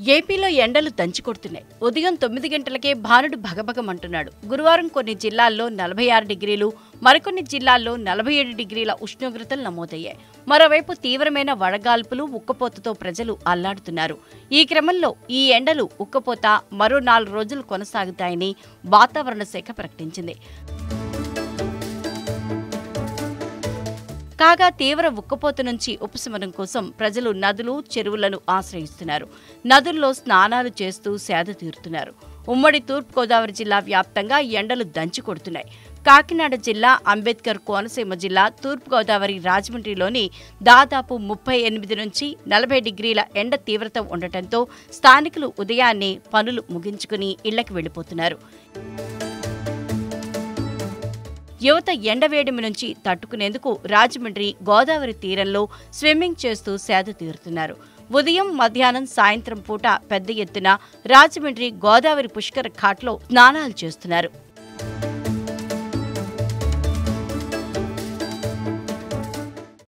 ఏపీలో ఎండలు దంచికొడుతున్నాయి ఉదయం తొమ్మిది గంటలకే భానుడు భగభగమంటున్నాడు గురువారం కొన్ని జిల్లాల్లో నలభై ఆరు డిగ్రీలు మరికొన్ని జిల్లాల్లో నలభై ఏడు డిగ్రీల ఉష్ణోగ్రతలు నమోదయ్యాయి మరోవైపు తీవ్రమైన వడగాల్పులు ఉక్కపోతతో ప్రజలు అల్లాడుతున్నారు ఈ క్రమంలో ఈ ఎండలు ఉక్కపోత మరో నాలుగు రోజులు కొనసాగుతాయని వాతావరణ శాఖ ప్రకటించింది కాగా తీవ్ర ఉక్కపోత నుంచి ఉపశమనం కోసం ప్రజలు నదులు చెరువులను ఆశ్రయిస్తున్నారు నదుల్లో స్నానాలు చేస్తూ సేద తీరుతున్నారు ఉమ్మడి తూర్పుగోదావరి జిల్లా వ్యాప్తంగా ఎండలు దంచి కొడుతున్నాయి కాకినాడ జిల్లా అంబేద్కర్ కోనసీమ జిల్లా తూర్పుగోదావరి రాజమండ్రిలోని దాదాపు ముప్పై ఎనిమిది నుంచి నలభై డిగ్రీల ఎండ తీవ్రత ఉండటంతో స్థానికులు ఉదయాన్నే పనులు ముగించుకుని ఇళ్లకు వెళ్లిపోతున్నారు యువత ఎండవేడిమి నుంచి తట్టుకునేందుకు రాజమండ్రి గోదావరి తీరంలో స్విమ్మింగ్ చేస్తూ సేద తీరుతున్నారు ఉదయం మధ్యాహ్నం సాయంత్రం పూట పెద్ద ఎత్తున రాజమండ్రి గోదావరి పుష్కర ఘాట్లో స్నానాలు చేస్తున్నారు